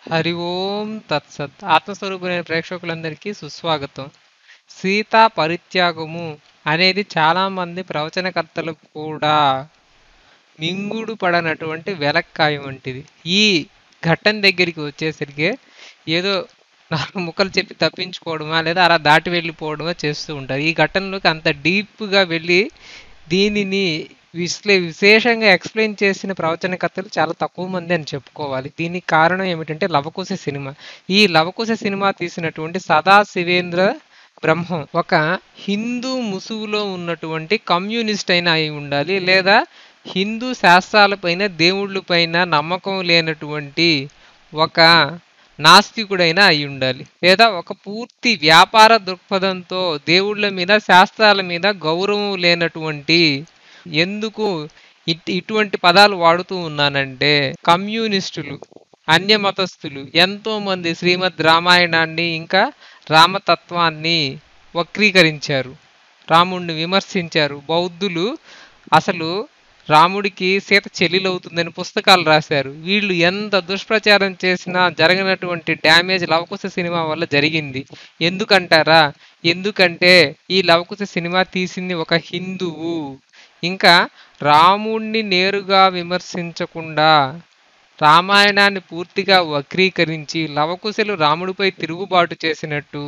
హరి ఓం తత్సత్ ఆత్మస్వరూపులైన ప్రేక్షకులందరికీ సుస్వాగతం సీతా పరిత్యాగము అనేది చాలా మంది ప్రవచనకర్తలకు కూడా మింగుడు పడనటువంటి వెలక్కాయ వంటిది ఈ ఘట్టం దగ్గరికి వచ్చేసరికి ఏదో నాలుగు ముక్కలు చెప్పి తప్పించుకోవడమా లేదా అలా దాటి వెళ్ళిపోవడమా చేస్తూ ఉంటారు ఈ ఘట్టంలోకి అంత డీప్గా వెళ్ళి దీనిని విశ్లే విశేషంగా ఎక్స్ప్లెయిన్ చేసిన ప్రవచనకర్తలు చాలా తక్కువ మంది అని చెప్పుకోవాలి దీనికి కారణం ఏమిటంటే లవకుశ సినిమా ఈ లవకుశ సినిమా తీసినటువంటి సదా శివేంద్ర బ్రహ్మం ఒక హిందూ ముసుగులో ఉన్నటువంటి కమ్యూనిస్ట్ అయినా అయి ఉండాలి లేదా హిందూ శాస్త్రాలపైన దేవుళ్ళపైన నమ్మకం లేనటువంటి ఒక నాస్తికుడైనా అయి ఉండాలి లేదా ఒక పూర్తి వ్యాపార దృక్పథంతో దేవుళ్ళ మీద శాస్త్రాల మీద గౌరవం లేనటువంటి ఎందుకు ఇట్ ఇటువంటి పదాలు వాడుతూ ఉన్నానంటే కమ్యూనిస్టులు అన్య మతస్థులు ఎంతో మంది శ్రీమద్ రామాయణాన్ని ఇంకా రామతత్వాన్ని వక్రీకరించారు రాముణ్ణి విమర్శించారు బౌద్ధులు అసలు రాముడికి సీత చెల్లెలవుతుందని పుస్తకాలు రాశారు వీళ్ళు ఎంత దుష్ప్రచారం చేసినా జరగనటువంటి డ్యామేజ్ లవకుశ సినిమా వల్ల జరిగింది ఎందుకంటారా ఎందుకంటే ఈ లవకుశ సినిమా తీసింది ఒక హిందువు ఇంకా రాముణ్ణి నేరుగా విమర్శించకుండా రామాయణాన్ని పూర్తిగా వక్రీకరించి లవకుశలు రాముడిపై తిరుగుబాటు చేసినట్టు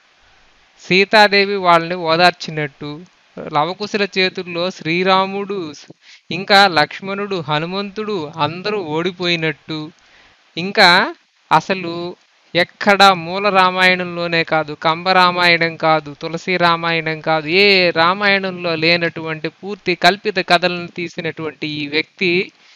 సీతాదేవి వాళ్ళని ఓదార్చినట్టు లవకుశల చేతుల్లో శ్రీరాముడు ఇంకా లక్ష్మణుడు హనుమంతుడు అందరూ ఓడిపోయినట్టు ఇంకా అసలు ఎక్కడ మూల రామాయణంలోనే కాదు కంబ రామాయణం కాదు తులసి రామాయణం కాదు ఏ రామాయణంలో లేనటువంటి పూర్తి కల్పిత కథలను తీసినటువంటి ఈ వ్యక్తి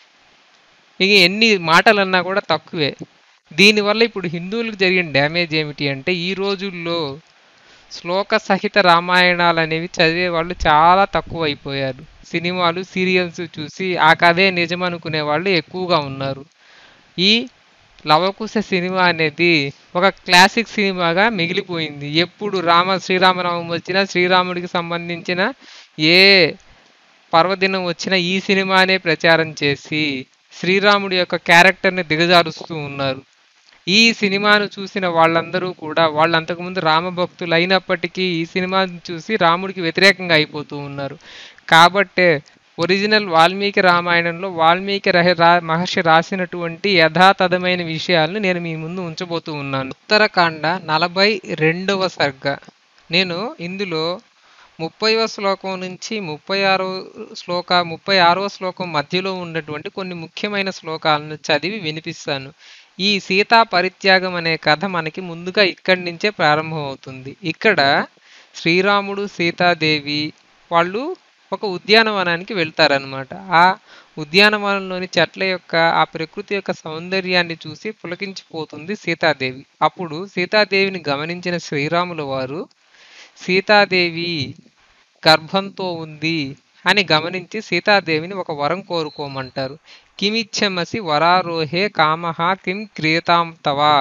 ఇక ఎన్ని మాటలన్నా కూడా తక్కువే దీనివల్ల ఇప్పుడు హిందువులకు జరిగిన డ్యామేజ్ ఏమిటి అంటే ఈ రోజుల్లో శ్లోక సహిత రామాయణాలు అనేవి చదివే వాళ్ళు చాలా తక్కువ అయిపోయారు సినిమాలు సీరియల్స్ చూసి ఆ కథే నిజం అనుకునే వాళ్ళు ఎక్కువగా ఉన్నారు ఈ లవకుశ సినిమా అనేది ఒక క్లాసిక్ సినిమాగా మిగిలిపోయింది ఎప్పుడు రామ శ్రీరామనవమి వచ్చినా శ్రీరాముడికి సంబంధించిన ఏ పర్వదినం వచ్చినా ఈ సినిమానే ప్రచారం చేసి శ్రీరాముడి యొక్క క్యారెక్టర్ని దిగజారుస్తూ ఉన్నారు ఈ సినిమాను చూసిన వాళ్ళందరూ కూడా వాళ్ళు అంతకుముందు రామభక్తులు అయినప్పటికీ ఈ సినిమాను చూసి రాముడికి వ్యతిరేకంగా అయిపోతూ ఉన్నారు కాబట్టే ఒరిజినల్ వాల్మీకి రామాయణంలో వాల్మీకి రహ రా మహర్షి రాసినటువంటి యథాతథమైన విషయాలను నేను మీ ముందు ఉంచబోతూ ఉన్నాను ఉత్తరాఖండ నలభై రెండవ సర్గ నేను ఇందులో ముప్పైవ శ్లోకం నుంచి ముప్పై ఆరో శ్లోక ముప్పై ఆరవ శ్లోకం మధ్యలో ఉన్నటువంటి కొన్ని ముఖ్యమైన శ్లోకాలను చదివి వినిపిస్తాను ఈ సీతా పరిత్యాగం అనే కథ మనకి ముందుగా ఇక్కడి నుంచే ప్రారంభమవుతుంది ఇక్కడ శ్రీరాముడు సీతాదేవి వాళ్ళు ఒక ఉద్యానవనానికి వెళ్తారనమాట ఆ ఉద్యానవనంలోని చెట్ల యొక్క ఆ ప్రకృతి యొక్క సౌందర్యాన్ని చూసి పులకించిపోతుంది సీతాదేవి అప్పుడు సీతాదేవిని గమనించిన శ్రీరాముల వారు సీతాదేవి గర్భంతో ఉంది అని గమనించి సీతాదేవిని ఒక వరం కోరుకోమంటారు కిమిచ్చమసి వరారోహే కామహ కిం క్రియతాం తవా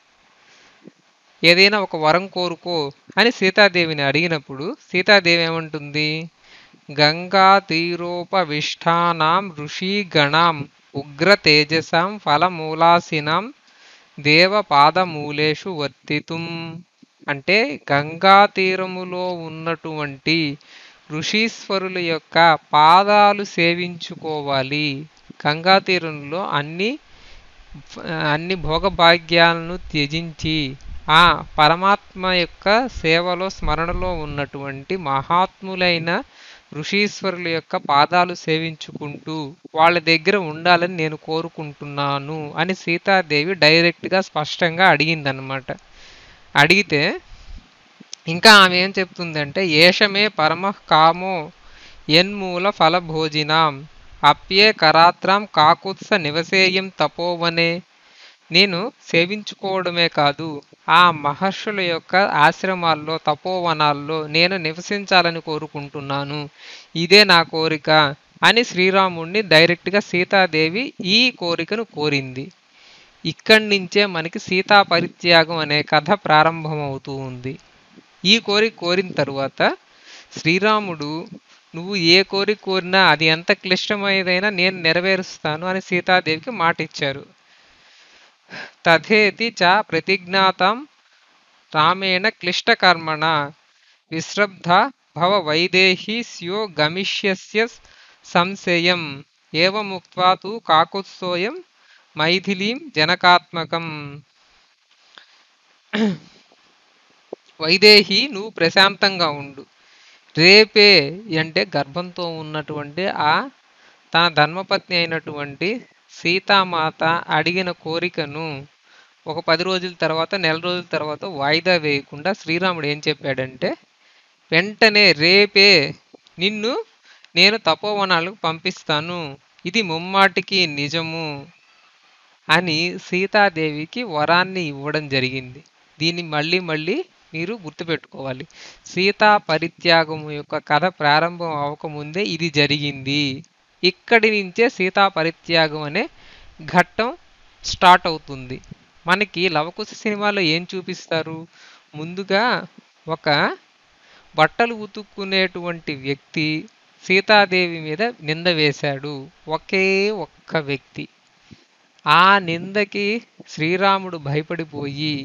ఏదైనా ఒక వరం కోరుకో అని సీతాదేవిని అడిగినప్పుడు సీతాదేవి ఏమంటుంది గంగా తీరోపవిష్టానాం ఋషిగణాం ఉగ్ర తేజసాం ఫలమూలాసినాం దేవపాదమూలేషు వర్తితుం అంటే గంగా తీరములో ఉన్నటువంటి ఋషీశ్వరుల యొక్క పాదాలు సేవించుకోవాలి గంగా తీరంలో అన్ని అన్ని భోగభాగ్యాలను త్యజించి ఆ పరమాత్మ యొక్క సేవలో స్మరణలో ఉన్నటువంటి మహాత్ములైన ఋషీశ్వరుల యొక్క పాదాలు సేవించుకుంటూ వాళ్ళ దగ్గర ఉండాలని నేను కోరుకుంటున్నాను అని సీతాదేవి డైరెక్ట్గా స్పష్టంగా అడిగిందనమాట అడిగితే ఇంకా ఆమె ఏం చెప్తుందంటే ఏషమే పరమ కామో ఎన్మూల ఫలభోజినాం అప్యే కరాత్రం కాకుత్స నివసేయం తపోవనే నేను సేవించుకోవడమే కాదు ఆ మహర్షుల యొక్క ఆశ్రమాల్లో తపోవనాల్లో నేను నివసించాలని కోరుకుంటున్నాను ఇదే నా కోరిక అని శ్రీరాముణ్ణి డైరెక్ట్గా సీతాదేవి ఈ కోరికను కోరింది ఇక్కడి నుంచే మనకి సీతా పరిత్యాగం అనే కథ ప్రారంభమవుతూ ఉంది ఈ కోరిక కోరిన తరువాత శ్రీరాముడు నువ్వు ఏ కోరిక కోరినా అది ఎంత క్లిష్టమైనదైనా నేను నెరవేరుస్తాను అని సీతాదేవికి మాట ఇచ్చారు తథేతి చ ప్రతిజ్ఞాతం రామేణ క్లిష్టకర్మణ విశ్రబ్ధ భవ వైదేహి స్యో గమిష్యస్య సంశయం ఏవముక్త్వా తు కాకుత్సోయం మైథిలీం జనకాత్మకం వైదేహి నువ్వు ప్రశాంతంగా ఉండు రేపే అంటే గర్భంతో ఉన్నటువంటి ఆ తన ధర్మపత్ని అయినటువంటి సీతామాత అడిగిన కోరికను ఒక పది రోజుల తర్వాత నెల రోజుల తర్వాత వాయిదా వేయకుండా శ్రీరాముడు ఏం చెప్పాడంటే వెంటనే రేపే నిన్ను నేను తపోవనాలకు పంపిస్తాను ఇది ముమ్మాటికి నిజము అని సీతాదేవికి వరాన్ని ఇవ్వడం జరిగింది దీన్ని మళ్ళీ మళ్ళీ మీరు గుర్తుపెట్టుకోవాలి సీతా పరిత్యాగం యొక్క కథ ప్రారంభం అవ్వకముందే ఇది జరిగింది ఇక్కడి నుంచే సీతా పరిత్యాగం అనే ఘట్టం స్టార్ట్ అవుతుంది మనకి లవకుశ సినిమాలో ఏం చూపిస్తారు ముందుగా ఒక బట్టలు ఉతుక్కునేటువంటి వ్యక్తి సీతాదేవి మీద నింద వేశాడు ఒకే ఒక్క వ్యక్తి ఆ నిందకి శ్రీరాముడు భయపడిపోయి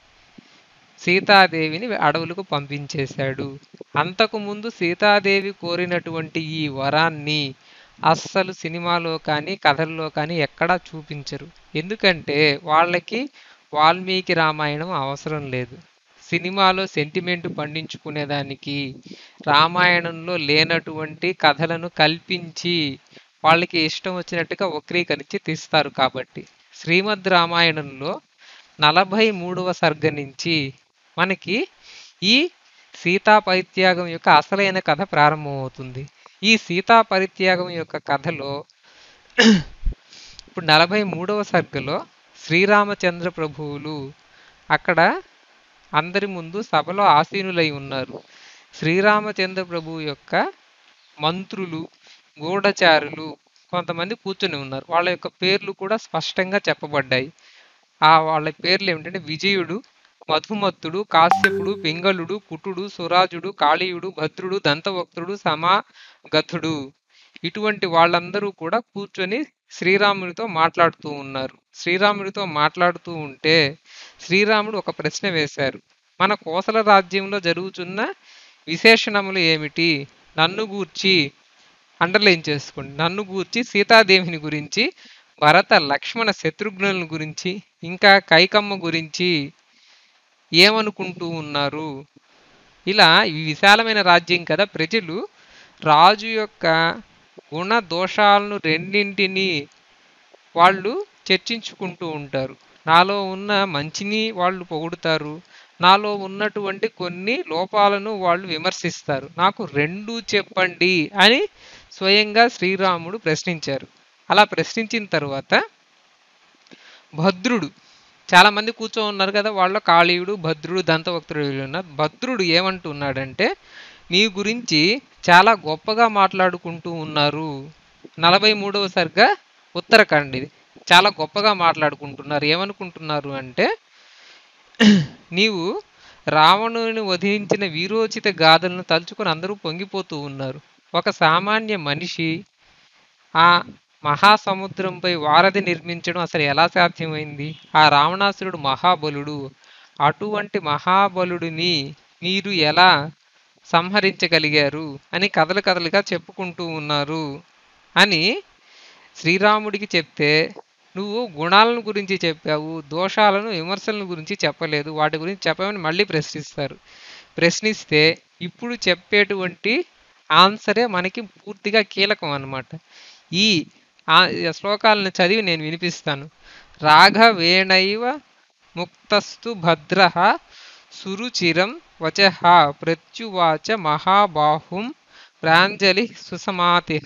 సీతాదేవిని అడవులకు పంపించేశాడు అంతకుముందు సీతాదేవి కోరినటువంటి ఈ వరాన్ని అస్సలు సినిమాలో కానీ కథల్లో కానీ ఎక్కడా చూపించరు ఎందుకంటే వాళ్ళకి వాల్మీకి రామాయణం అవసరం లేదు సినిమాలో సెంటిమెంట్ పండించుకునేదానికి రామాయణంలో లేనటువంటి కథలను కల్పించి వాళ్ళకి ఇష్టం వచ్చినట్టుగా వక్రీకరించి తీస్తారు కాబట్టి శ్రీమద్ రామాయణంలో నలభై మూడవ సర్గ నుంచి మనకి ఈ సీతా పరిత్యాగం యొక్క అసలైన కథ ప్రారంభమవుతుంది ఈ సీతా పరిత్యాగం యొక్క కథలో ఇప్పుడు నలభై మూడవ సర్గలో శ్రీరామచంద్ర ప్రభువులు అక్కడ అందరి ముందు సభలో ఆసీనులై ఉన్నారు శ్రీరామచంద్ర ప్రభువు యొక్క మంత్రులు గూఢచారులు కొంతమంది కూర్చొని ఉన్నారు వాళ్ళ యొక్క పేర్లు కూడా స్పష్టంగా చెప్పబడ్డాయి ఆ వాళ్ళ పేర్లు ఏమిటంటే విజయుడు మధుమత్తుడు కాశ్యపుడు పింగళుడు కుటుడు సురాజుడు కాళీయుడు భద్రుడు దంతవక్తుడు సమాగతుడు ఇటువంటి వాళ్ళందరూ కూడా కూర్చొని శ్రీరాముడితో మాట్లాడుతూ ఉన్నారు శ్రీరాముడితో మాట్లాడుతూ ఉంటే శ్రీరాముడు ఒక ప్రశ్న వేశారు మన కోసల రాజ్యంలో జరుగుతున్న విశేషణములు ఏమిటి నన్ను గూర్చి అండర్లైన్ చేసుకోండి నన్ను గూర్చి సీతాదేవిని గురించి భరత లక్ష్మణ శత్రుఘ్నుల గురించి ఇంకా కైకమ్మ గురించి ఏమనుకుంటూ ఉన్నారు ఇలా ఈ విశాలమైన రాజ్యం కదా ప్రజలు రాజు యొక్క గుణ దోషాలను రెండింటిని వాళ్ళు చర్చించుకుంటూ ఉంటారు నాలో ఉన్న మంచిని వాళ్ళు పొగుడుతారు నాలో ఉన్నటువంటి కొన్ని లోపాలను వాళ్ళు విమర్శిస్తారు నాకు రెండు చెప్పండి అని స్వయంగా శ్రీరాముడు ప్రశ్నించారు అలా ప్రశ్నించిన తర్వాత భద్రుడు చాలా మంది కూర్చో ఉన్నారు కదా వాళ్ళ కాళీయుడు భద్రుడు దంతభక్తుడు ఉన్నారు భద్రుడు ఏమంటున్నాడంటే నీ గురించి చాలా గొప్పగా మాట్లాడుకుంటూ ఉన్నారు నలభై మూడవ సరిగా ఉత్తరాఖండ్ ఇది చాలా గొప్పగా మాట్లాడుకుంటున్నారు ఏమనుకుంటున్నారు అంటే నీవు రావణుని వధించిన వీరోచిత గాథలను తలుచుకొని అందరూ పొంగిపోతూ ఉన్నారు ఒక సామాన్య మనిషి ఆ మహాసముద్రంపై వారధి నిర్మించడం అసలు ఎలా సాధ్యమైంది ఆ రావణాసురుడు మహాబలుడు అటువంటి మహాబలుడిని మీరు ఎలా సంహరించగలిగారు అని కథలు కథలుగా చెప్పుకుంటూ ఉన్నారు అని శ్రీరాముడికి చెప్తే నువ్వు గుణాలను గురించి చెప్పావు దోషాలను విమర్శలను గురించి చెప్పలేదు వాటి గురించి చెప్పమని మళ్ళీ ప్రశ్నిస్తారు ప్రశ్నిస్తే ఇప్పుడు చెప్పేటువంటి ఆన్సరే మనకి పూర్తిగా కీలకం అన్నమాట ఈ ఆ- ఈ శ్లోకాలను చదివి నేను వినిపిస్తాను రాఘవేణైవ ముక్తస్తు భద్ర సురుచిరం వచ ప్రత్యువాచ మహాబాహుం ప్రాంజలి సుసమాతిహ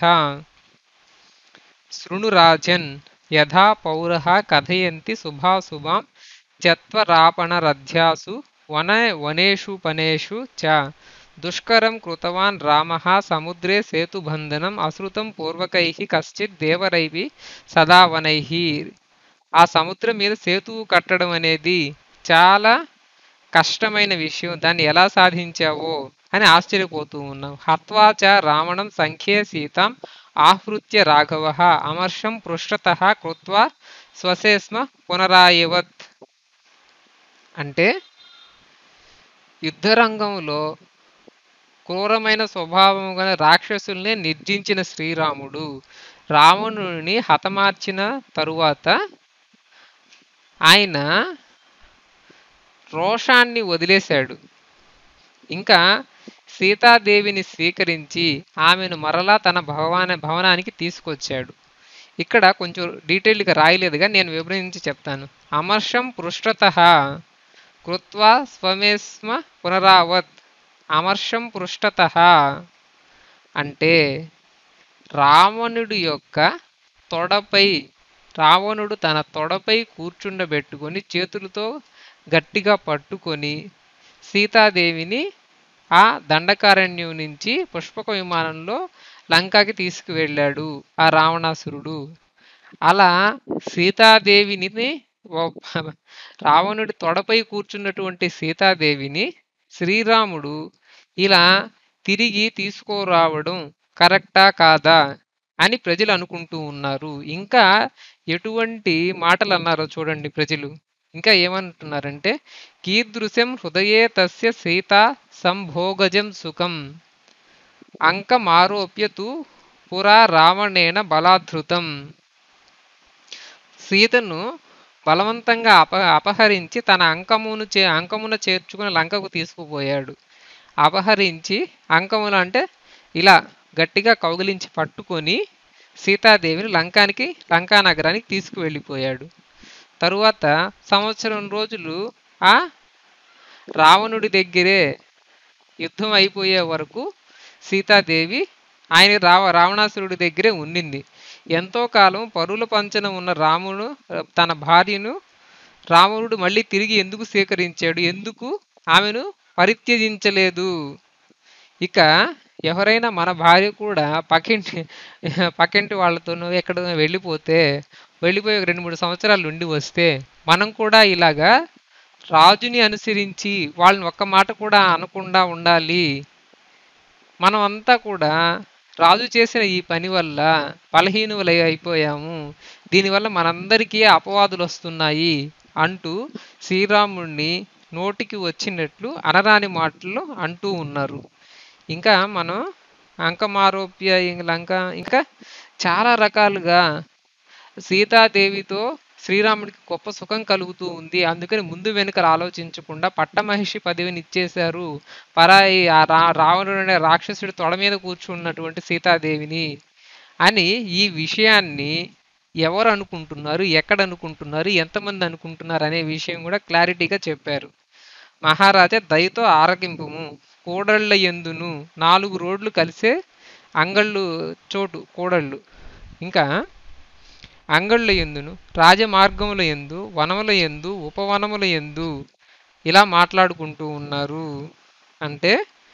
శృణురాజన్ యథా పౌర కథయంతి శుభాశుభాం చత్వరాపణరథ్యాసు వన వనేషు పనేషు చ దుష్కరం కృతవాన్ రామ సముద్రే సేతుబంధనం అశ్రుతం పూర్వకై కశ్చిత్ దేవరైవి సదావనై ఆ సముద్రం మీద సేతువు కట్టడం అనేది చాలా కష్టమైన విషయం దాన్ని ఎలా సాధించావో అని ఆశ్చర్యపోతూ ఉన్నాం హత్వాచ రావణం సంఖ్యే సీతాం ఆహృత్య రాఘవ అమర్షం పృష్ఠత కృత్వా స్వసేస్మ పునరాయవత్ అంటే యుద్ధరంగంలో క్రూరమైన స్వభావం గల రాక్షసుల్ని నిర్జించిన శ్రీరాముడు రావణుని హతమార్చిన తరువాత ఆయన రోషాన్ని వదిలేశాడు ఇంకా సీతాదేవిని స్వీకరించి ఆమెను మరలా తన భవన భవనానికి తీసుకొచ్చాడు ఇక్కడ కొంచెం డీటెయిల్డ్గా రాయలేదుగా నేను వివరించి చెప్తాను అమర్షం పృష్ఠత కృత్వా స్వమేస్మ పునరావత్ అమర్షం పృష్ఠత అంటే రావణుడి యొక్క తొడపై రావణుడు తన తొడపై కూర్చుండబెట్టుకొని చేతులతో గట్టిగా పట్టుకొని సీతాదేవిని ఆ దండకారణ్యం నుంచి పుష్పక విమానంలో లంకాకి తీసుకువెళ్ళాడు ఆ రావణాసురుడు అలా సీతాదేవిని ఓ- రావణుడి తొడపై కూర్చున్నటువంటి సీతాదేవిని శ్రీరాముడు ఇలా తిరిగి తీసుకురావడం కరెక్టా కాదా అని ప్రజలు అనుకుంటూ ఉన్నారు ఇంకా ఎటువంటి మాటలు అన్నారో చూడండి ప్రజలు ఇంకా ఏమంటున్నారంటే కీదృశం హృదయే తస్య సీత సంభోగజం సుఖం అంకమారోప్య తు పురా రావణేన బలాధృతం సీతను బలవంతంగా అప అపహరించి తన అంకమును చే అంకమున చేర్చుకుని లంకకు తీసుకుపోయాడు అపహరించి అంకములు అంటే ఇలా గట్టిగా కౌగిలించి పట్టుకొని సీతాదేవిని లంకానికి లంకా నగరానికి తీసుకువెళ్ళిపోయాడు తరువాత సంవత్సరం రోజులు ఆ రావణుడి దగ్గరే యుద్ధం అయిపోయే వరకు సీతాదేవి ఆయన రావ రావణాసురుడి దగ్గరే ఉండింది ఎంతో కాలం పరుల పంచన ఉన్న రాముడు తన భార్యను రావణుడు మళ్ళీ తిరిగి ఎందుకు స్వీకరించాడు ఎందుకు ఆమెను పరిత్యజించలేదు ఇక ఎవరైనా మన భార్య కూడా పక్కింటి పక్కింటి వాళ్ళతోనూ ఎక్కడ వెళ్ళిపోతే వెళ్ళిపోయి ఒక రెండు మూడు సంవత్సరాలు ఉండి వస్తే మనం కూడా ఇలాగా రాజుని అనుసరించి వాళ్ళని ఒక్క మాట కూడా అనకుండా ఉండాలి మనం అంతా కూడా రాజు చేసిన ఈ పని వల్ల బలహీనులై అయిపోయాము దీనివల్ల మనందరికీ అపవాదులు వస్తున్నాయి అంటూ శ్రీరాముడిని నోటికి వచ్చినట్లు అనరాని మాటలు అంటూ ఉన్నారు ఇంకా మనం అంకమారోప్య లంక ఇంకా చాలా రకాలుగా సీతాదేవితో శ్రీరాముడికి గొప్ప సుఖం కలుగుతూ ఉంది అందుకని ముందు వెనుకలు ఆలోచించకుండా పట్టమహిషి పదవిని ఇచ్చేశారు పరాయి ఆ రా రావణుడు అనే రాక్షసుడి తొడ మీద కూర్చున్నటువంటి సీతాదేవిని అని ఈ విషయాన్ని ఎవరు అనుకుంటున్నారు ఎక్కడ అనుకుంటున్నారు ఎంతమంది అనుకుంటున్నారు అనే విషయం కూడా క్లారిటీగా చెప్పారు మహారాజా దయతో ఆరగింపుము కూడళ్ళ ఎందును నాలుగు రోడ్లు కలిసే అంగళ్ళు చోటు కూడళ్ళు ఇంకా అంగళ్ళ ఎందును రాజమార్గముల ఎందు వనముల ఎందు ఉపవనముల ఎందు ఇలా మాట్లాడుకుంటూ ఉన్నారు అంటే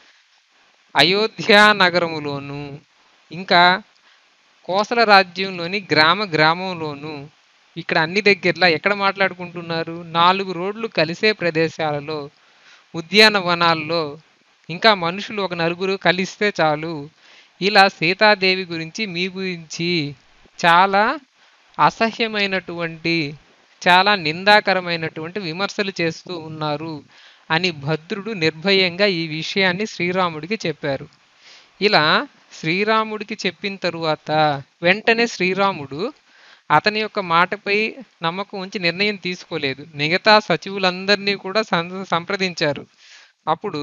అయోధ్య నగరములోను ఇంకా కోసల రాజ్యంలోని గ్రామ గ్రామంలోను ఇక్కడ అన్ని దగ్గరలా ఎక్కడ మాట్లాడుకుంటున్నారు నాలుగు రోడ్లు కలిసే ప్రదేశాలలో ఉద్యానవనాల్లో ఇంకా మనుషులు ఒక నలుగురు కలిస్తే చాలు ఇలా సీతాదేవి గురించి మీ గురించి చాలా అసహ్యమైనటువంటి చాలా నిందాకరమైనటువంటి విమర్శలు చేస్తూ ఉన్నారు అని భద్రుడు నిర్భయంగా ఈ విషయాన్ని శ్రీరాముడికి చెప్పారు ఇలా శ్రీరాముడికి చెప్పిన తరువాత వెంటనే శ్రీరాముడు అతని యొక్క మాటపై నమ్మకం ఉంచి నిర్ణయం తీసుకోలేదు మిగతా సచివులందరినీ కూడా సం- సంప్రదించారు అప్పుడు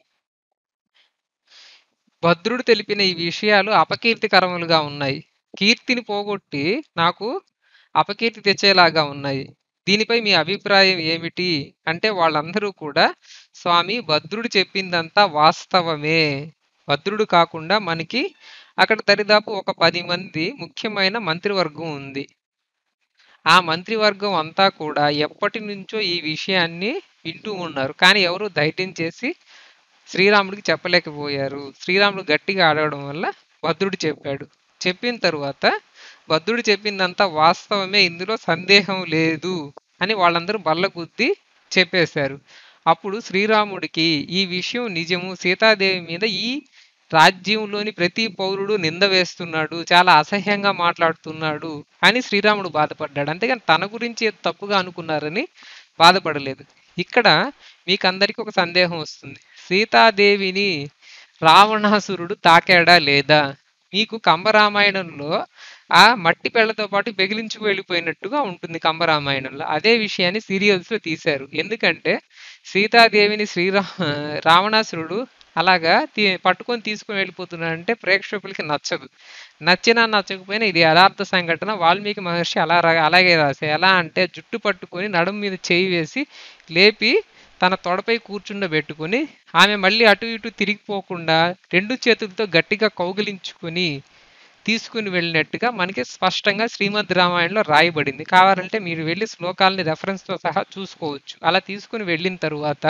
భద్రుడు తెలిపిన ఈ విషయాలు అపకీర్తికరములుగా ఉన్నాయి కీర్తిని పోగొట్టి నాకు అపకీర్తి తెచ్చేలాగా ఉన్నాయి దీనిపై మీ అభిప్రాయం ఏమిటి అంటే వాళ్ళందరూ కూడా స్వామి భద్రుడు చెప్పిందంతా వాస్తవమే భద్రుడు కాకుండా మనకి అక్కడ దరిదాపు ఒక పది మంది ముఖ్యమైన మంత్రివర్గం ఉంది ఆ మంత్రివర్గం అంతా కూడా ఎప్పటి నుంచో ఈ విషయాన్ని వింటూ ఉన్నారు కానీ ఎవరు ధైర్యం చేసి శ్రీరాముడికి చెప్పలేకపోయారు శ్రీరాముడు గట్టిగా అడగడం వల్ల భద్రుడు చెప్పాడు చెప్పిన తరువాత భద్రుడు చెప్పిందంతా వాస్తవమే ఇందులో సందేహం లేదు అని వాళ్ళందరూ బల్లగుద్ది చెప్పేశారు అప్పుడు శ్రీరాముడికి ఈ విషయం నిజము సీతాదేవి మీద ఈ రాజ్యంలోని ప్రతి పౌరుడు నింద వేస్తున్నాడు చాలా అసహ్యంగా మాట్లాడుతున్నాడు అని శ్రీరాముడు బాధపడ్డాడు అంతేగాని తన గురించి ఏదో తప్పుగా అనుకున్నారని బాధపడలేదు ఇక్కడ మీకు అందరికీ ఒక సందేహం వస్తుంది సీతాదేవిని రావణాసురుడు తాకాడా లేదా మీకు కంబరామాయణంలో ఆ మట్టి పెళ్లతో పాటు పెగిలించుకు వెళ్ళిపోయినట్టుగా ఉంటుంది కంబరామాయణంలో అదే విషయాన్ని సీరియల్స్ లో తీశారు ఎందుకంటే సీతాదేవిని శ్రీరా రావణాసురుడు అలాగా తీ- పట్టుకొని తీసుకొని వెళ్ళిపోతున్నాడంటే ప్రేక్షకులకి నచ్చదు నచ్చినా నచ్చకపోయినా ఇది యథార్థ సంఘటన వాల్మీకి మహర్షి అలా రా- అలాగే రాశారు ఎలా అంటే జుట్టు పట్టుకొని నడుము మీద చేయి వేసి లేపి తన తొడపై కూర్చుండబెట్టుకొని ఆమె మళ్ళీ అటు ఇటు తిరిగిపోకుండా రెండు చేతులతో గట్టిగా కౌగిలించుకొని తీసుకుని వెళ్ళినట్టుగా మనకి స్పష్టంగా శ్రీమద్ రామాయణంలో రాయబడింది కావాలంటే మీరు వెళ్ళి శ్లోకాలని రెఫరెన్స్తో సహా చూసుకోవచ్చు అలా తీసుకుని వెళ్ళిన తరువాత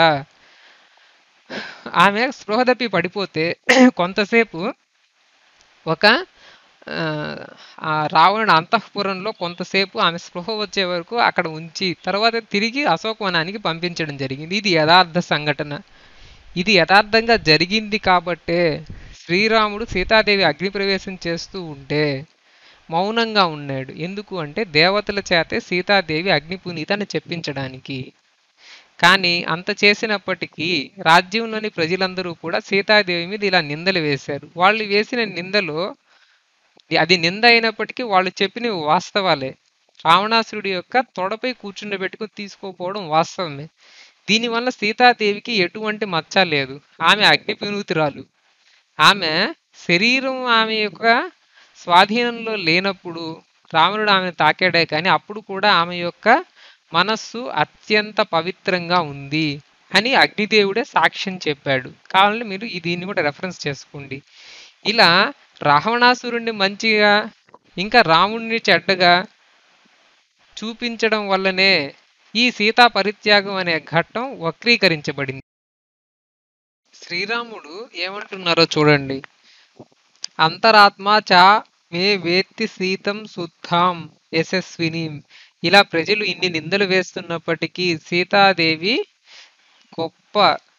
ఆమె స్పృహ తప్పి పడిపోతే కొంతసేపు ఒక ఆ, ఆ రావణుడు అంతఃపురంలో కొంతసేపు ఆమె స్పృహ వచ్చే వరకు అక్కడ ఉంచి తర్వాత తిరిగి అశోకవనానికి పంపించడం జరిగింది ఇది యథార్థ సంఘటన ఇది యథార్థంగా జరిగింది కాబట్టే శ్రీరాముడు సీతాదేవి అగ్నిప్రవేశం చేస్తూ ఉంటే మౌనంగా ఉన్నాడు ఎందుకు అంటే దేవతల చేతే సీతాదేవి అగ్ని పునీతని చెప్పించడానికి కానీ అంత చేసినప్పటికీ రాజ్యంలోని ప్రజలందరూ కూడా సీతాదేవి మీద ఇలా నిందలు వేశారు వాళ్ళు వేసిన నిందలో అది నింద అయినప్పటికీ వాళ్ళు చెప్పినవి వాస్తవాలే రావణాసురుడి యొక్క తొడపై కూర్చుండబెట్టుకుని తీసుకోపోవడం వాస్తవమే దీనివల్ల సీతాదేవికి ఎటువంటి మచ్చ లేదు ఆమె అగ్ని వినూతురాలు ఆమె శరీరం ఆమె యొక్క స్వాధీనంలో లేనప్పుడు రావణుడు ఆమెను తాకాడే కానీ అప్పుడు కూడా ఆమె యొక్క మనస్సు అత్యంత పవిత్రంగా ఉంది అని అగ్నిదేవుడే సాక్ష్యం చెప్పాడు కావాలంటే మీరు ఈ దీన్ని కూడా రెఫరెన్స్ చేసుకోండి ఇలా రావణాసురుణ్ణి మంచిగా ఇంకా రాముణ్ణి చెడ్డగా చూపించడం వల్లనే ఈ సీతా పరిత్యాగం అనే ఘట్టం వక్రీకరించబడింది శ్రీరాముడు ఏమంటున్నారో చూడండి అంతరాత్మ చ మే వేత్తి సీతం శుద్ధాం యశస్విని ఇలా ప్రజలు ఇన్ని నిందలు వేస్తున్నప్పటికీ సీతాదేవి గొప్ప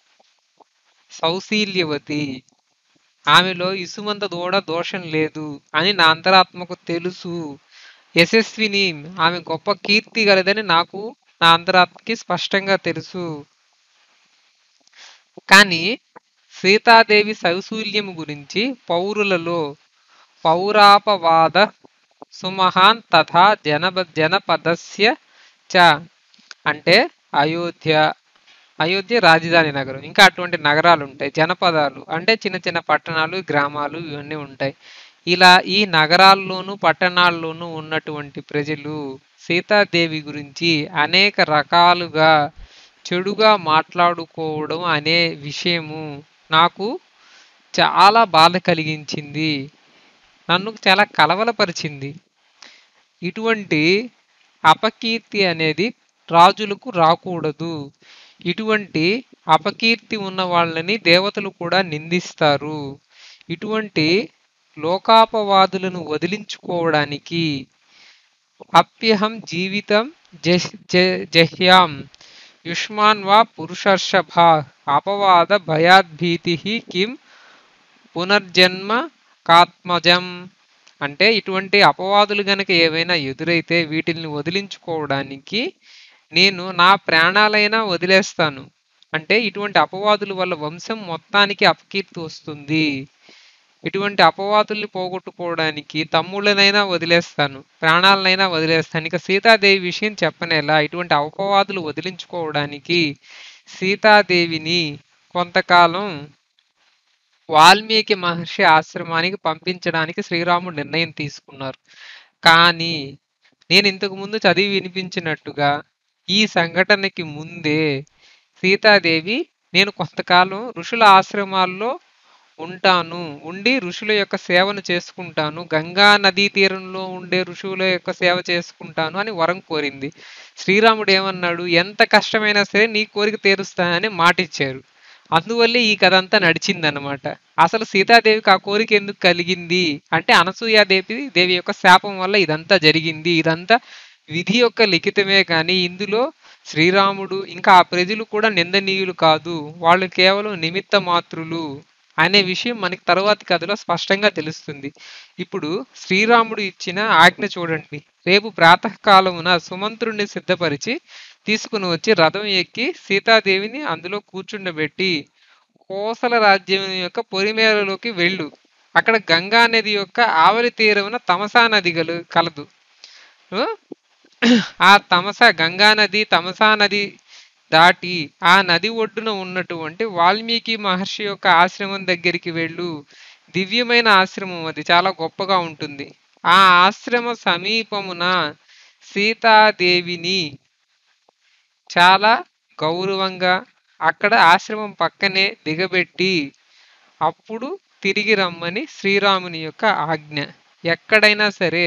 సౌశీల్యవతి ఆమెలో ఇసుమంత దూడ దోషం లేదు అని నా అంతరాత్మకు తెలుసు యశస్విని ఆమె గొప్ప కీర్తి గలదని నాకు నా అంతరాత్మకి స్పష్టంగా తెలుసు కానీ సీతాదేవి సౌశూల్యము గురించి పౌరులలో పౌరాపవాద సుమహాన్ తథా జనప జనపదస్య చ అంటే అయోధ్య అయోధ్య రాజధాని నగరం ఇంకా అటువంటి నగరాలు ఉంటాయి జనపదాలు అంటే చిన్న చిన్న పట్టణాలు గ్రామాలు ఇవన్నీ ఉంటాయి ఇలా ఈ నగరాల్లోనూ పట్టణాల్లోనూ ఉన్నటువంటి ప్రజలు సీతాదేవి గురించి అనేక రకాలుగా చెడుగా మాట్లాడుకోవడం అనే విషయము నాకు చాలా బాధ కలిగించింది నన్ను చాలా కలవలపరిచింది ఇటువంటి అపకీర్తి అనేది రాజులకు రాకూడదు ఇటువంటి అపకీర్తి ఉన్న వాళ్ళని దేవతలు కూడా నిందిస్తారు ఇటువంటి లోకాపవాదులను వదిలించుకోవడానికి అప్యహం జీవితం జహ్- జ- జహ్యాం యుష్మాన్ వా పురుషర్షభ అపవాద భయాద్భీతి కిం పునర్జన్మ కాత్మజం అంటే ఇటువంటి అపవాదులు గనక ఏవైనా ఎదురైతే వీటిని వదిలించుకోవడానికి నేను నా ప్రాణాలైనా వదిలేస్తాను అంటే ఇటువంటి అపవాదుల వల్ల వంశం మొత్తానికి అపకీర్తి వస్తుంది ఇటువంటి అపవాదుల్ని పోగొట్టుకోవడానికి తమ్ముళ్ళనైనా వదిలేస్తాను ప్రాణాలనైనా వదిలేస్తాను ఇక సీతాదేవి విషయం చెప్పనేలా ఇటువంటి అపవాదులు వదిలించుకోవడానికి సీతాదేవిని కొంతకాలం వాల్మీకి మహర్షి ఆశ్రమానికి పంపించడానికి శ్రీరాముడు నిర్ణయం తీసుకున్నారు కానీ నేను ఇంతకు ముందు చదివి వినిపించినట్టుగా ఈ సంఘటనకి ముందే సీతాదేవి నేను కొంతకాలం ఋషుల ఆశ్రమాల్లో ఉంటాను ఉండి ఋషుల యొక్క సేవను చేసుకుంటాను గంగా నదీ తీరంలో ఉండే ఋషుల యొక్క సేవ చేసుకుంటాను అని వరం కోరింది శ్రీరాముడు ఏమన్నాడు ఎంత కష్టమైనా సరే నీ కోరిక తీరుస్తానని మాట ఇచ్చారు అందువల్లే ఈ కథ అంతా నడిచిందనమాట అసలు సీతాదేవికి ఆ కోరిక ఎందుకు కలిగింది అంటే అనసూయాదేవి దేవి యొక్క శాపం వల్ల ఇదంతా జరిగింది ఇదంతా విధి యొక్క లిఖితమే కానీ ఇందులో శ్రీరాముడు ఇంకా ఆ ప్రజలు కూడా నిందనీయులు కాదు వాళ్ళు కేవలం నిమిత్త మాత్రులు అనే విషయం మనకి తరువాతి కథలో స్పష్టంగా తెలుస్తుంది ఇప్పుడు శ్రీరాముడు ఇచ్చిన ఆజ్ఞ చూడండి రేపు ప్రాతకాలమున సుమంత్రుణ్ణి సిద్ధపరిచి తీసుకుని వచ్చి రథం ఎక్కి సీతాదేవిని అందులో కూర్చుండబెట్టి కోసల రాజ్యం యొక్క పొరిమేరలోకి వెళ్ళు అక్కడ గంగా నది యొక్క ఆవలి తీరమున తమసా నది గలు కలదు ఆ? ఆ తమస గంగా నది తమసా నది దాటి ఆ నది ఒడ్డున ఉన్నటువంటి వాల్మీకి మహర్షి యొక్క ఆశ్రమం దగ్గరికి వెళ్ళు దివ్యమైన ఆశ్రమం అది చాలా గొప్పగా ఉంటుంది ఆ ఆశ్రమ సమీపమున సీతాదేవిని చాలా గౌరవంగా అక్కడ ఆశ్రమం పక్కనే దిగబెట్టి అప్పుడు తిరిగి రమ్మని శ్రీరాముని యొక్క ఆజ్ఞ ఎక్కడైనా సరే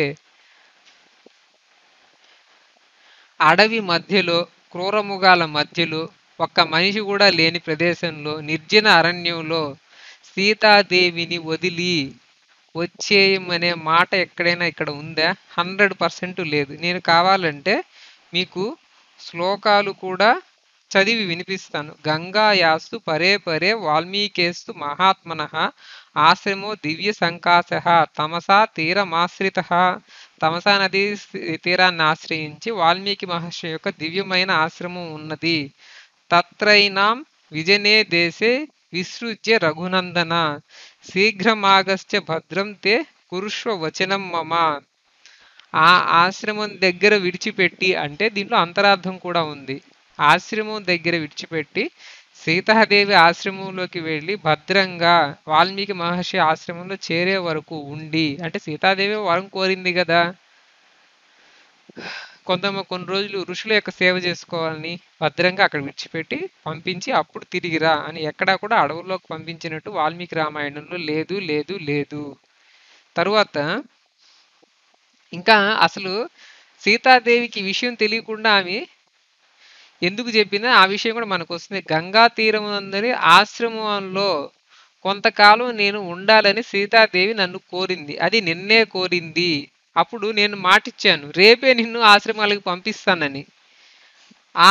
అడవి మధ్యలో క్రూరముగాల మధ్యలో ఒక్క మనిషి కూడా లేని ప్రదేశంలో నిర్జన అరణ్యంలో సీతాదేవిని వదిలి వచ్చేయమనే మాట ఎక్కడైనా ఇక్కడ ఉందా హండ్రెడ్ పర్సెంట్ లేదు నేను కావాలంటే మీకు శ్లోకాలు కూడా చదివి వినిపిస్తాను గంగాయాస్తు పరే పరే వాల్మీకేస్తు మహాత్మన ఆశ్రమో దివ్య సంకాశ తమసా తీరమాశ్రిత తమసా నది తీరాన్ని ఆశ్రయించి వాల్మీకి మహర్షి యొక్క దివ్యమైన ఆశ్రమం ఉన్నది తత్రైనాం విజనే దేశే విసృజ్య రఘునందన శీఘ్రమాగశ్చ భద్రం తే కురుష్వ వచనం మమ ఆ ఆశ్రమం దగ్గర విడిచిపెట్టి అంటే దీంట్లో అంతరార్థం కూడా ఉంది ఆశ్రమం దగ్గర విడిచిపెట్టి సీతాదేవి ఆశ్రమంలోకి వెళ్ళి భద్రంగా వాల్మీకి మహర్షి ఆశ్రమంలో చేరే వరకు ఉండి అంటే సీతాదేవి వరం కోరింది కదా కొంత కొన్ని రోజులు ఋషుల యొక్క సేవ చేసుకోవాలని భద్రంగా అక్కడ విడిచిపెట్టి పంపించి అప్పుడు తిరిగిరా అని ఎక్కడా కూడా అడవుల్లోకి పంపించినట్టు వాల్మీకి రామాయణంలో లేదు లేదు లేదు తరువాత ఇంకా అసలు సీతాదేవికి ఈ విషయం తెలియకుండా ఆమె ఎందుకు చెప్పిందో ఆ విషయం కూడా మనకు వస్తుంది గంగా తీరం అందరి ఆశ్రమంలో కొంతకాలం నేను ఉండాలని సీతాదేవి నన్ను కోరింది అది నిన్నే కోరింది అప్పుడు నేను మాటిచ్చాను రేపే నిన్ను ఆశ్రమాలకు పంపిస్తానని ఆ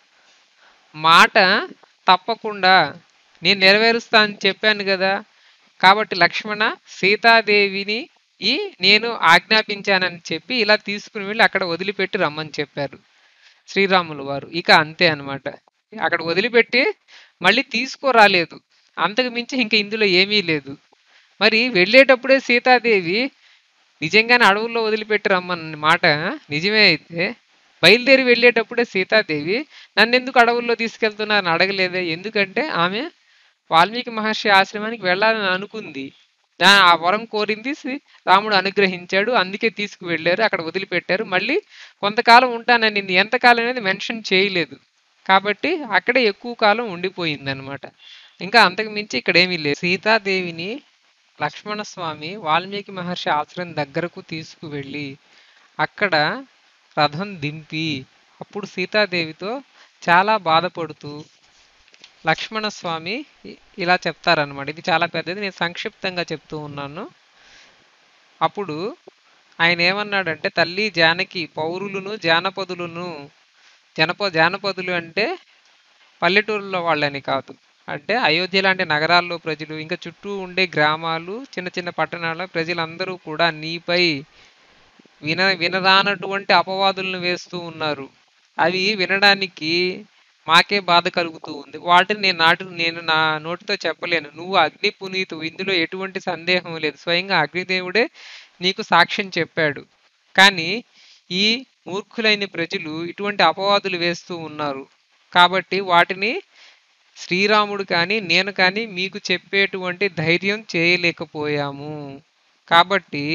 మాట తప్పకుండా నేను నెరవేరుస్తానని చెప్పాను కదా కాబట్టి లక్ష్మణ సీతాదేవిని ఈ నేను ఆజ్ఞాపించానని చెప్పి ఇలా తీసుకుని వెళ్ళి అక్కడ వదిలిపెట్టి రమ్మని చెప్పారు శ్రీరాములు వారు ఇక అంతే అన్నమాట అక్కడ వదిలిపెట్టి మళ్ళీ తీసుకురాలేదు అంతకు మించి ఇంక ఇందులో ఏమీ లేదు మరి వెళ్ళేటప్పుడే సీతాదేవి నిజంగానే అడవుల్లో వదిలిపెట్టి రమ్మన్న మాట నిజమే అయితే బయలుదేరి వెళ్ళేటప్పుడే సీతాదేవి నన్ను ఎందుకు అడవుల్లో తీసుకెళ్తున్నారని అడగలేదే ఎందుకంటే ఆమె వాల్మీకి మహర్షి ఆశ్రమానికి వెళ్ళాలని అనుకుంది దా- ఆ వరం కోరింది శ్రీ- రాముడు అనుగ్రహించాడు అందుకే తీసుకువెళ్ళారు అక్కడ వదిలిపెట్టారు మళ్ళీ కొంతకాలం ఉంటానని ఎంతకాలం అనేది మెన్షన్ చేయలేదు కాబట్టి అక్కడే ఎక్కువ కాలం ఉండిపోయింది అనమాట ఇంకా అంతకు మించి ఇక్కడ ఏమీ లేదు సీతాదేవిని లక్ష్మణ స్వామి వాల్మీకి మహర్షి ఆశ్రమం దగ్గరకు తీసుకువెళ్ళి అక్కడ రథం దింపి అప్పుడు సీతాదేవితో చాలా బాధపడుతూ లక్ష్మణ స్వామి ఇ- ఇలా చెప్తారనమాట ఇది చాలా పెద్దది నేను సంక్షిప్తంగా చెప్తూ ఉన్నాను అప్పుడు ఆయన ఏమన్నాడంటే తల్లి జానకి పౌరులను జానపదులను జనప జానపదులు అంటే పల్లెటూరులో వాళ్ళని కాదు అంటే అయోధ్య లాంటి నగరాల్లో ప్రజలు ఇంకా చుట్టూ ఉండే గ్రామాలు చిన్న చిన్న పట్టణాల ప్రజలందరూ కూడా నీపై విన వినరానటువంటి అపవాదులను వేస్తూ ఉన్నారు అవి వినడానికి మాకే బాధ కలుగుతూ ఉంది వాటిని నేను నాటు నేను నా నోటితో చెప్పలేను నువ్వు అగ్ని పునీతు ఇందులో ఎటువంటి సందేహం లేదు స్వయంగా అగ్నిదేవుడే నీకు సాక్ష్యం చెప్పాడు కానీ ఈ మూర్ఖులైన ప్రజలు ఇటువంటి అపవాదులు వేస్తూ ఉన్నారు కాబట్టి వాటిని శ్రీరాముడు కానీ నేను కానీ మీకు చెప్పేటువంటి ధైర్యం చేయలేకపోయాము కాబట్టి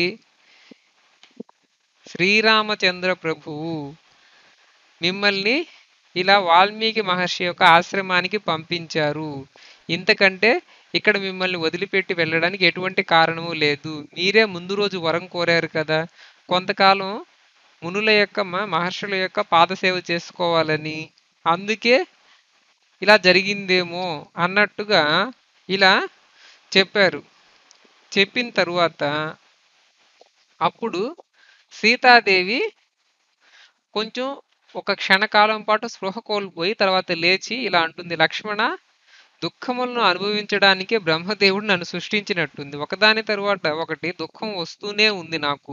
శ్రీరామచంద్ర ప్రభువు మిమ్మల్ని ఇలా వాల్మీకి మహర్షి యొక్క ఆశ్రమానికి పంపించారు ఇంతకంటే ఇక్కడ మిమ్మల్ని వదిలిపెట్టి వెళ్ళడానికి ఎటువంటి కారణము లేదు మీరే ముందు రోజు వరం కోరారు కదా కొంతకాలం మునుల యొక్క మ- మహర్షుల యొక్క పాదసేవ చేసుకోవాలని అందుకే ఇలా జరిగిందేమో అన్నట్టుగా ఇలా చెప్పారు చెప్పిన తరువాత అప్పుడు సీతాదేవి కొంచెం ఒక క్షణకాలం పాటు స్పృహ కోల్పోయి తర్వాత లేచి ఇలా అంటుంది లక్ష్మణ దుఃఖములను అనుభవించడానికే బ్రహ్మదేవుడు నన్ను సృష్టించినట్టుంది ఒకదాని తరువాత ఒకటి దుఃఖం వస్తూనే ఉంది నాకు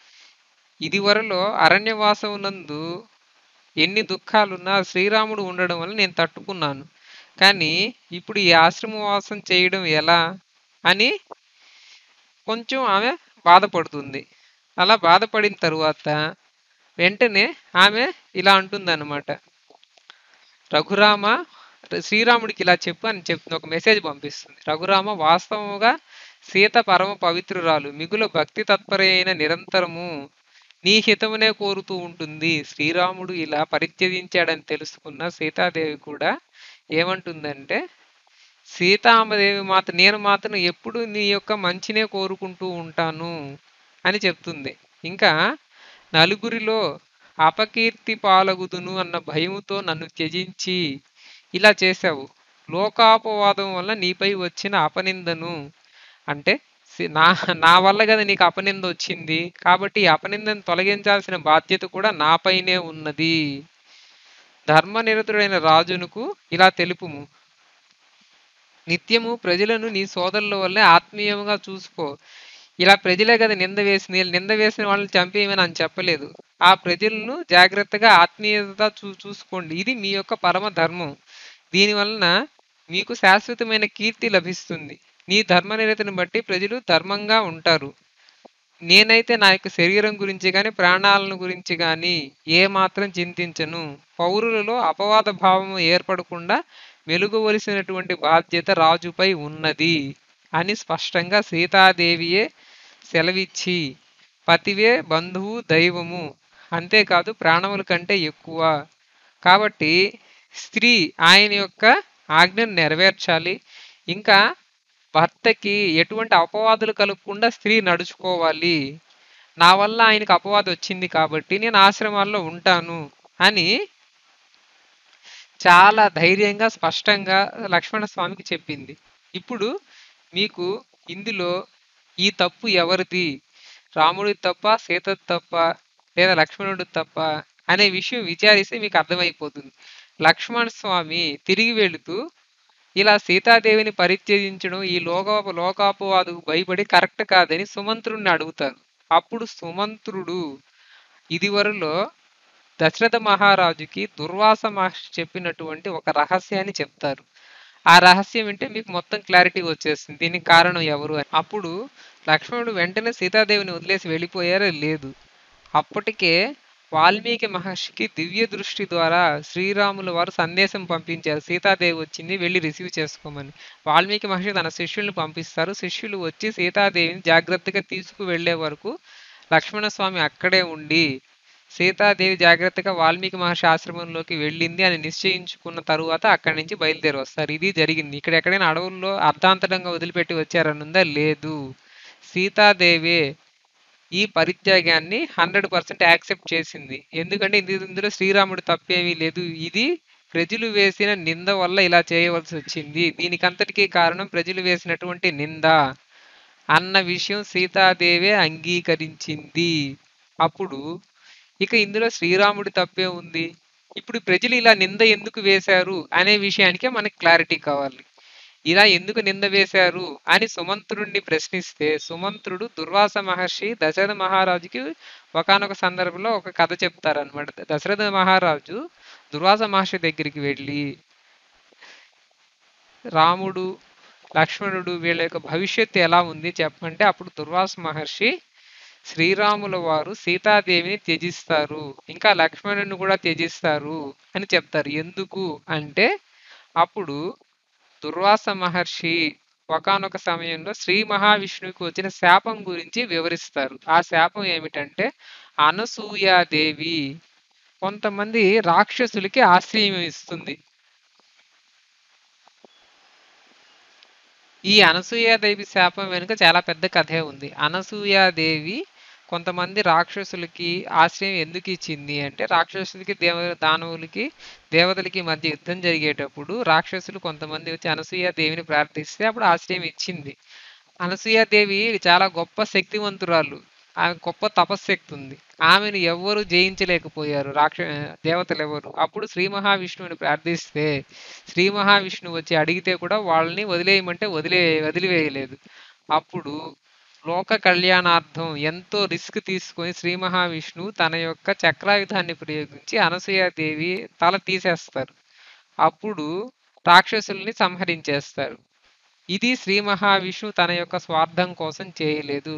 ఇదివరలో అరణ్యవాసం నందు ఎన్ని దుఃఖాలున్నా శ్రీరాముడు ఉండడం వల్ల నేను తట్టుకున్నాను కానీ ఇప్పుడు ఈ ఆశ్రమవాసం చేయడం ఎలా అని కొంచెం ఆమె బాధపడుతుంది అలా బాధపడిన తరువాత వెంటనే ఆమె ఇలా అంటుందన్నమాట రఘురామ శ్రీరాముడికి ఇలా చెప్పు అని చెప్తుంది ఒక మెసేజ్ పంపిస్తుంది రఘురామ వాస్తవముగా సీత పరమ పవిత్రురాలు మిగుల భక్తి తత్పరైన నిరంతరము నీ హితమునే కోరుతూ ఉంటుంది శ్రీరాముడు ఇలా పరిత్యజించాడని తెలుసుకున్న సీతాదేవి కూడా ఏమంటుందంటే సీతామదేవి మాత నేను మాత్రం ఎప్పుడు నీ యొక్క మంచినే కోరుకుంటూ ఉంటాను అని చెప్తుంది ఇంకా నలుగురిలో అపకీర్తి పాలగుదును అన్న భయముతో నన్ను త్యజించి ఇలా చేశావు లోకాపవాదం వల్ల నీపై వచ్చిన అపనిందను అంటే సి- నా నా వల్ల కదా నీకు అపనింద వచ్చింది కాబట్టి ఈ అపనిందను తొలగించాల్సిన బాధ్యత కూడా నాపైనే ఉన్నది ధర్మనిరతుడైన రాజునకు ఇలా తెలుపుము నిత్యము ప్రజలను నీ సోదరుల వల్లే ఆత్మీయంగా చూసుకో ఇలా ప్రజలే కదా నింద వేసింది వీళ్ళు నింద వేసిన వాళ్ళని చంపేయమని అని చెప్పలేదు ఆ ప్రజలను జాగ్రత్తగా ఆత్మీయత చూ చూసుకోండి ఇది మీ యొక్క పరమ ధర్మం దీని వలన మీకు శాశ్వతమైన కీర్తి లభిస్తుంది నీ ధర్మనిరతిని బట్టి ప్రజలు ధర్మంగా ఉంటారు నేనైతే నా యొక్క శరీరం గురించి కానీ ప్రాణాలను గురించి కానీ ఏ మాత్రం చింతించను పౌరులలో అపవాద భావము ఏర్పడకుండా వెలుగువలసినటువంటి బాధ్యత రాజుపై ఉన్నది అని స్పష్టంగా సీతాదేవియే సెలవిచ్చి పతివే బంధువు దైవము అంతేకాదు ప్రాణముల కంటే ఎక్కువ కాబట్టి స్త్రీ ఆయన యొక్క ఆజ్ఞను నెరవేర్చాలి ఇంకా భర్తకి ఎటువంటి అపవాదులు కలగకుండా స్త్రీ నడుచుకోవాలి నా వల్ల ఆయనకు అపవాదం వచ్చింది కాబట్టి నేను ఆశ్రమాల్లో ఉంటాను అని చాలా ధైర్యంగా స్పష్టంగా లక్ష్మణ స్వామికి చెప్పింది ఇప్పుడు మీకు ఇందులో ఈ తప్పు ఎవరిది రాముడి తప్ప సీత తప్ప లేదా లక్ష్మణుడు తప్ప అనే విషయం విచారిస్తే మీకు అర్థమైపోతుంది లక్ష్మణ స్వామి తిరిగి వెళుతూ ఇలా సీతాదేవిని పరిత్యజించడం ఈ లోక లోకాపవాదుకు భయపడి కరెక్ట్ కాదని సుమంత్రుడిని అడుగుతారు అప్పుడు సుమంత్రుడు ఇదివరలో దశరథ మహారాజుకి దుర్వాస మహర్షి చెప్పినటువంటి ఒక రహస్యాన్ని చెప్తారు ఆ రహస్యం వింటే మీకు మొత్తం క్లారిటీ వచ్చేస్తుంది దీనికి కారణం ఎవరు అని అప్పుడు లక్ష్మణుడు వెంటనే సీతాదేవిని వదిలేసి వెళ్ళిపోయారో లేదు అప్పటికే వాల్మీకి మహర్షికి దివ్య దృష్టి ద్వారా శ్రీరాముల వారు సందేశం పంపించారు సీతాదేవి వచ్చింది వెళ్ళి రిసీవ్ చేసుకోమని వాల్మీకి మహర్షి తన శిష్యుల్ని పంపిస్తారు శిష్యులు వచ్చి సీతాదేవిని జాగ్రత్తగా తీసుకు వెళ్ళే వరకు లక్ష్మణస్వామి అక్కడే ఉండి సీతాదేవి జాగ్రత్తగా వాల్మీకి మహర్షి ఆశ్రమంలోకి వెళ్ళింది అని నిశ్చయించుకున్న తరువాత అక్కడి నుంచి బయలుదేరి వస్తారు ఇది జరిగింది ఇక్కడ ఎక్కడైనా అడవుల్లో అర్ధాంతరంగా వదిలిపెట్టి వచ్చారనుందా లేదు సీతాదేవే ఈ పరిత్యాగాన్ని హండ్రెడ్ పర్సెంట్ యాక్సెప్ట్ చేసింది ఎందుకంటే ఇది ఇందులో శ్రీరాముడు తప్పేమీ లేదు ఇది ప్రజలు వేసిన నింద వల్ల ఇలా చేయవలసి వచ్చింది దీనికంతటికీ కారణం ప్రజలు వేసినటువంటి నింద అన్న విషయం సీతాదేవే అంగీకరించింది అప్పుడు ఇక ఇందులో శ్రీరాముడి తప్పే ఉంది ఇప్పుడు ప్రజలు ఇలా నింద ఎందుకు వేశారు అనే విషయానికే మనకి క్లారిటీ కావాలి ఇలా ఎందుకు నింద వేశారు అని సుమంత్రుడిని ప్రశ్నిస్తే సుమంత్రుడు దుర్వాస మహర్షి దశరథ మహారాజుకి ఒకానొక సందర్భంలో ఒక కథ చెప్తారనమాట దశరథ మహారాజు దుర్వాస మహర్షి దగ్గరికి వెళ్ళి రాముడు లక్ష్మణుడు వీళ్ళ యొక్క భవిష్యత్తు ఎలా ఉంది చెప్పంటే అప్పుడు దుర్వాస మహర్షి శ్రీరాముల వారు సీతాదేవిని త్యజిస్తారు ఇంకా లక్ష్మణుని కూడా త్యజిస్తారు అని చెప్తారు ఎందుకు అంటే అప్పుడు దుర్వాస మహర్షి ఒకానొక సమయంలో శ్రీ మహావిష్ణువుకి వచ్చిన శాపం గురించి వివరిస్తారు ఆ శాపం ఏమిటంటే అనసూయాదేవి కొంతమంది రాక్షసులకి ఆశ్రయం ఇస్తుంది ఈ అనసూయాదేవి శాపం వెనుక చాలా పెద్ద కథే ఉంది అనసూయాదేవి కొంతమంది రాక్షసులకి ఆశ్రయం ఎందుకు ఇచ్చింది అంటే రాక్షసులకి దేవ దానవులకి దేవతలకి మధ్య యుద్ధం జరిగేటప్పుడు రాక్షసులు కొంతమంది వచ్చి అనసూయాదేవిని ప్రార్థిస్తే అప్పుడు ఆశ్రయం ఇచ్చింది అనసూయాదేవి చాలా గొప్ప శక్తివంతురాలు ఆమె గొప్ప తపశ్శక్తి ఉంది ఆమెను ఎవ్వరు జయించలేకపోయారు రాక్ష దేవతలు ఎవరు అప్పుడు శ్రీ మహావిష్ణువుని ప్రార్థిస్తే శ్రీ మహావిష్ణువు వచ్చి అడిగితే కూడా వాళ్ళని వదిలేయమంటే వదిలే వదిలివేయలేదు అప్పుడు లోక కళ్యాణార్థం ఎంతో రిస్క్ తీసుకొని శ్రీ మహావిష్ణువు తన యొక్క చక్రాయుధాన్ని ప్రయోగించి అనసూయాదేవి తల తీసేస్తారు అప్పుడు రాక్షసుల్ని సంహరించేస్తారు ఇది శ్రీ మహావిష్ణువు తన యొక్క స్వార్థం కోసం చేయలేదు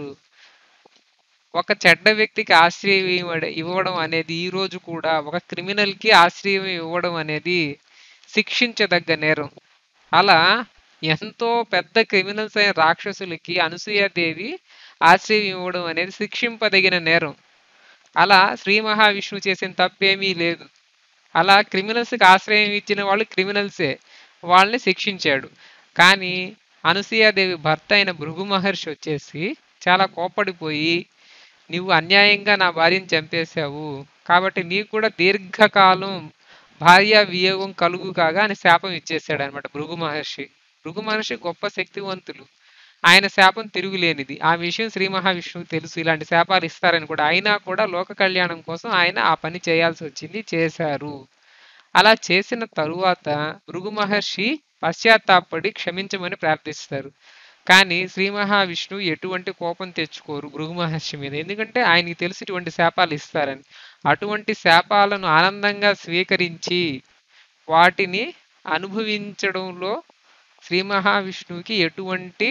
ఒక చెడ్డ వ్యక్తికి ఆశ్రయం ఇవ్వడ- ఇవ్వడం అనేది ఈ రోజు కూడా ఒక క్రిమినల్ కి ఆశ్రయం ఇవ్వడం అనేది శిక్షించదగ్గ నేరం అలా ఎంతో పెద్ద క్రిమినల్స్ అయిన రాక్షసులకి అనసూయాదేవి ఆశ్రయం ఇవ్వడం అనేది శిక్షింపదగిన నేరం అలా శ్రీ మహావిష్ణువు చేసిన తప్పేమీ లేదు అలా క్రిమినల్స్కి ఆశ్రయం ఇచ్చిన వాళ్ళు క్రిమినల్సే వాళ్ళని శిక్షించాడు కానీ అనసూయాదేవి భర్త అయిన భృగు మహర్షి వచ్చేసి చాలా కోపడిపోయి నువ్వు అన్యాయంగా నా భార్యను చంపేశావు కాబట్టి నీకు కూడా దీర్ఘకాలం భార్య వియోగం కలుగు కాగా అని శాపం ఇచ్చేసాడు అనమాట భృగు మహర్షి భృగు మహర్షి గొప్ప శక్తివంతులు ఆయన శాపం తిరుగులేనిది ఆ విషయం శ్రీ మహావిష్ణువుకు తెలుసు ఇలాంటి శాపాలు ఇస్తారని కూడా అయినా కూడా లోక కళ్యాణం కోసం ఆయన ఆ పని చేయాల్సి వచ్చింది చేశారు అలా చేసిన తరువాత భృగు మహర్షి పశ్చాత్తాపడి క్షమించమని ప్రార్థిస్తారు కానీ శ్రీ మహావిష్ణువు ఎటువంటి కోపం తెచ్చుకోరు భృగు మహర్షి మీద ఎందుకంటే ఆయనకి తెలిసి ఇటువంటి శాపాలు ఇస్తారని అటువంటి శాపాలను ఆనందంగా స్వీకరించి వాటిని అనుభవించడంలో శ్రీ మహావిష్ణువుకి ఎటువంటి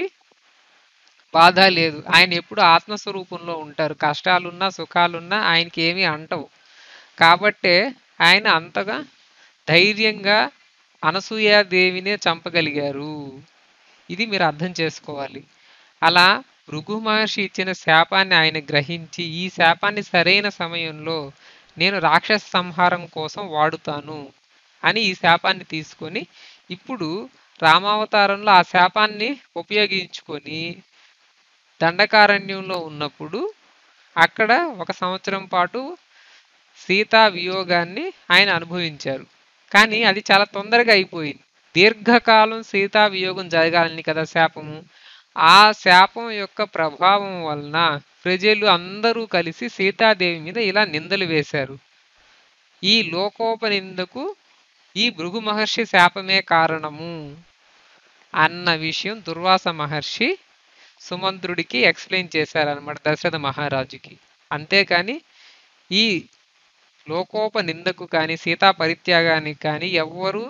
బాధ లేదు ఆయన ఎప్పుడు ఆత్మస్వరూపంలో ఉంటారు కష్టాలున్నా సుఖాలున్నా ఆయనకి ఏమీ అంటవు కాబట్టే ఆయన అంతగా ధైర్యంగా అనసూయాదేవినే చంపగలిగారు ఇది మీరు అర్థం చేసుకోవాలి అలా భృగు మహర్షి ఇచ్చిన శాపాన్ని ఆయన గ్రహించి ఈ శాపాన్ని సరైన సమయంలో నేను రాక్షస సంహారం కోసం వాడుతాను అని ఈ శాపాన్ని తీసుకొని ఇప్పుడు రామావతారంలో ఆ శాపాన్ని ఉపయోగించుకొని దండకారణ్యంలో ఉన్నప్పుడు అక్కడ ఒక సంవత్సరం పాటు సీతా వియోగాన్ని ఆయన అనుభవించారు కానీ అది చాలా తొందరగా అయిపోయింది దీర్ఘకాలం సీతా వియోగం జరగాలని కదా శాపము ఆ శాపం యొక్క ప్రభావం వలన ప్రజలు అందరూ కలిసి సీతాదేవి మీద ఇలా నిందలు వేశారు ఈ లోకోపనిందకు ఈ భృగు మహర్షి శాపమే కారణము అన్న విషయం దుర్వాస మహర్షి సుమంత్రుడికి ఎక్స్ప్లెయిన్ చేశారనమాట దశరథ మహారాజుకి అంతేకాని ఈ లోకోప నిందకు కానీ సీతా పరిత్యాగానికి కానీ ఎవ్వరూ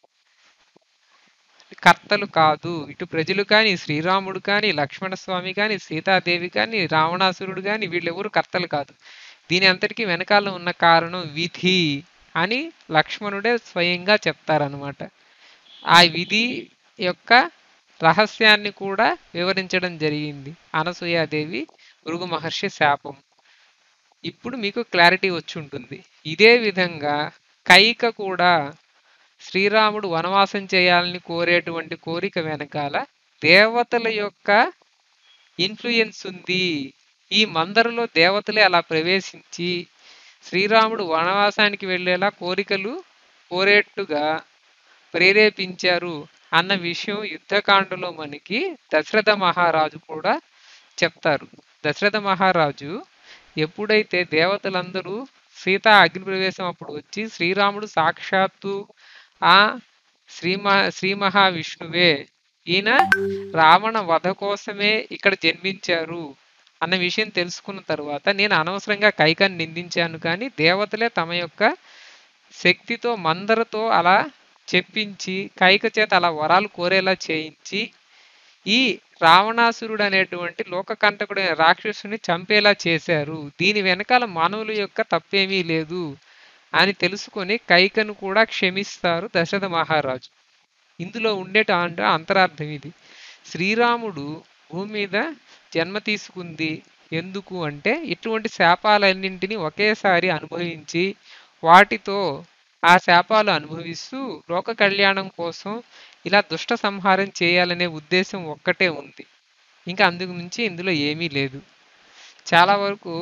కర్తలు కాదు ఇటు ప్రజలు కానీ శ్రీరాముడు కానీ లక్ష్మణస్వామి కానీ సీతాదేవి కానీ రావణాసురుడు కానీ వీళ్ళెవరు కర్తలు కాదు దీని అంతటికీ వెనకాల ఉన్న కారణం విధి అని లక్ష్మణుడే స్వయంగా చెప్తారనమాట ఆ విధి యొక్క రహస్యాన్ని కూడా వివరించడం జరిగింది అనసూయాదేవి భృగు మహర్షి శాపం ఇప్పుడు మీకు క్లారిటీ వచ్చి ఉంటుంది ఇదే విధంగా కైక కూడా శ్రీరాముడు వనవాసం చేయాలని కోరేటువంటి కోరిక వెనకాల దేవతల యొక్క ఇన్ఫ్లుయెన్స్ ఉంది ఈ మందరిలో దేవతలే అలా ప్రవేశించి శ్రీరాముడు వనవాసానికి వెళ్ళేలా కోరికలు కోరేట్టుగా ప్రేరేపించారు అన్న విషయం యుద్ధకాండలో మనకి దశరథ మహారాజు కూడా చెప్తారు దశరథ మహారాజు ఎప్పుడైతే దేవతలందరూ సీత అగ్నిప్రవేశం అప్పుడు వచ్చి శ్రీరాముడు సాక్షాత్తు ఆ శ్రీ మహా శ్రీ మహావిష్ణువే ఈయన రావణ వధ కోసమే ఇక్కడ జన్మించారు అన్న విషయం తెలుసుకున్న తర్వాత నేను అనవసరంగా కైకాన్ని నిందించాను కానీ దేవతలే తమ యొక్క శక్తితో మందరతో అలా చెప్పించి కైక చేత అలా వరాలు కోరేలా చేయించి ఈ రావణాసురుడు అనేటువంటి లోకకంటకుడైన రాక్షసుని చంపేలా చేశారు దీని వెనకాల మానవుల యొక్క తప్పేమీ లేదు అని తెలుసుకొని కైకను కూడా క్షమిస్తారు దశరథ మహారాజు ఇందులో ఉండేట అంతరార్థం ఇది శ్రీరాముడు భూమి మీద జన్మ తీసుకుంది ఎందుకు అంటే ఇటువంటి శాపాలన్నింటినీ ఒకేసారి అనుభవించి వాటితో ఆ శాపాలు అనుభవిస్తూ లోక కళ్యాణం కోసం ఇలా దుష్ట సంహారం చేయాలనే ఉద్దేశం ఒక్కటే ఉంది ఇంకా అందుకు మించి ఇందులో ఏమీ లేదు చాలా వరకు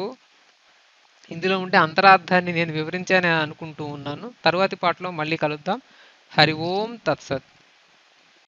ఇందులో ఉండే అంతరార్థాన్ని నేను వివరించానని అనుకుంటూ ఉన్నాను తరువాతి పాటలో మళ్ళీ కలుద్దాం హరి ఓం తత్సత్